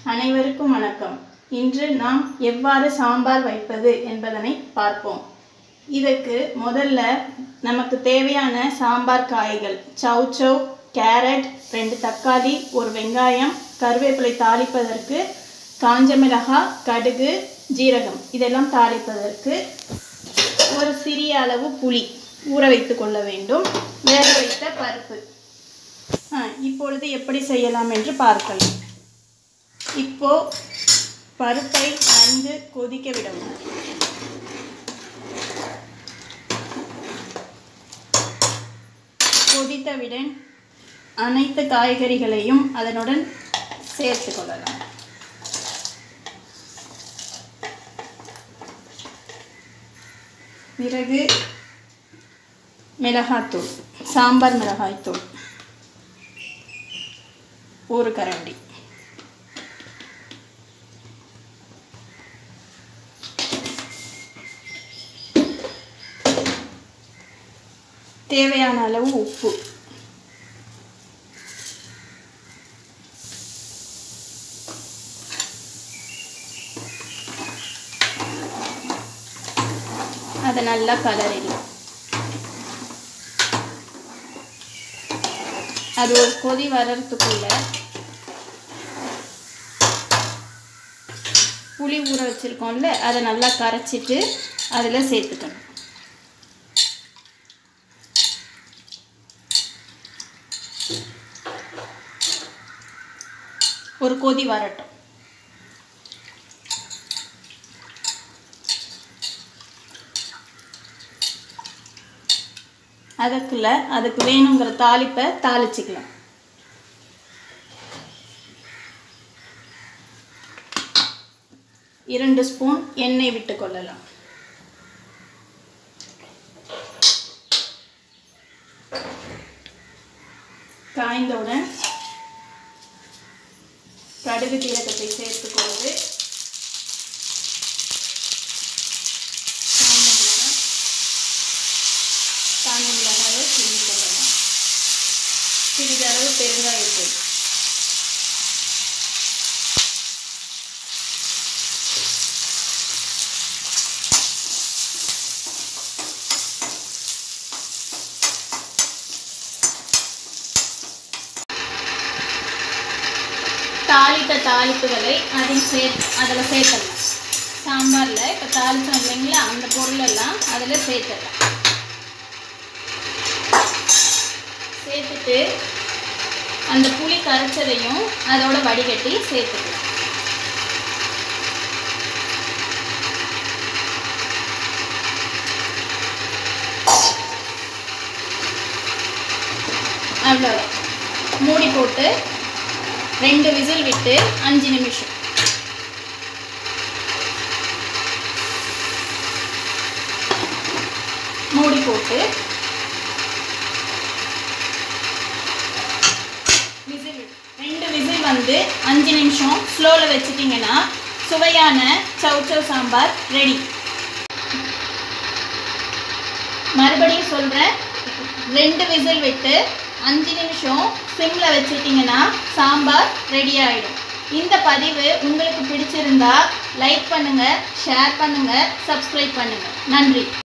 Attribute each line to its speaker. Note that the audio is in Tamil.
Speaker 1: அனைவருக்கும் வணக்கம் இன்று நாம் எவ்வாறு சாம்பார் வைப்பது என்பதனை பார்ப்போம் இதற்கு முதல்ல நமக்கு தேவையான சாம்பார் காய்கள் சௌச்சௌ கேரட் ரெண்டு தக்காளி ஒரு வெங்காயம் கருவேப்பிலை தாளிப்பதற்கு காஞ்ச மிளகாய் கடுகு ஜீரகம் இதெல்லாம் தாளிப்பதற்கு ஒரு சிறிய அளவு புளி ஊற வைத்து கொள்ள வேண்டும் வேக வைத்த பருப்பு ஆ, இப்பொழுது எப்படி செய்யலாம் என்று பார்க்கலாம் இப்போ பருப்பை நன்கு கொதிக்க விடவும் கொதித்தவுடன் அனைத்து காய்கறிகளையும் அதனுடன் சேர்த்து கொள்ளலாம் பிறகு மிளகாத்தூள் சாம்பார் மிளகாய்த்தூள் ஒரு கரண்டி தேவையான அளவு உப்பு அதை நல்லா கலரிடலாம் அது ஒரு கொதி வர்றதுக்குள்ள புளி ஊற வச்சுருக்கோம்ல அதை நல்லா கரைச்சிட்டு அதில் சேர்த்துக்கணும் ஒரு கொதி வரட்டும் அதுக்குள்ள அதுக்கு வேணுங்கிற தாளிப்பை தாளிச்சுக்கலாம் இரண்டு ஸ்பூன் எண்ணெய் விட்டு கொள்ளலாம் காய்ந்தவுடன் கடுகு ஜீரகத்தை சேர்த்து கொண்டு காய்ந்த மிளகாய் காய்ந்த மிளகாயை கிண்டி கொள்ளலாம் சிறிதளவு பெருங்காயத்தூள் தாளித்த தாளிப்புகளை அதில் சே அதில் சேர்த்துடலாம் சாம்பாரில் இப்போ தாளித்தோம் இல்லைங்களா அந்த பொருளெல்லாம் அதில் சேர்த்துடலாம் சேர்த்துட்டு அந்த புளி கரைச்சதையும் அதோட வடிகட்டி சேர்த்துக்கலாம் அவ்வளோ மூடி போட்டு ரெண்டு விசில் விட்டு அஞ்சு நிமிஷம் மூடி போட்டு விசில் ரெண்டு விசில் வந்து அஞ்சு நிமிஷம் ஸ்லோவில் வச்சிட்டிங்கன்னா சுவையான சௌச்சௌ சாம்பார் ரெடி மறுபடியும் சொல்கிறேன் ரெண்டு விசில் விட்டு அஞ்சு நிமிஷம் சிம்மில் வச்சிட்டிங்கன்னா சாம்பார் ரெடி ஆகிடும் இந்த பதிவு உங்களுக்கு பிடிச்சிருந்தா லைக் பண்ணுங்கள் ஷேர் பண்ணுங்கள் சப்ஸ்கிரைப் பண்ணுங்கள் நன்றி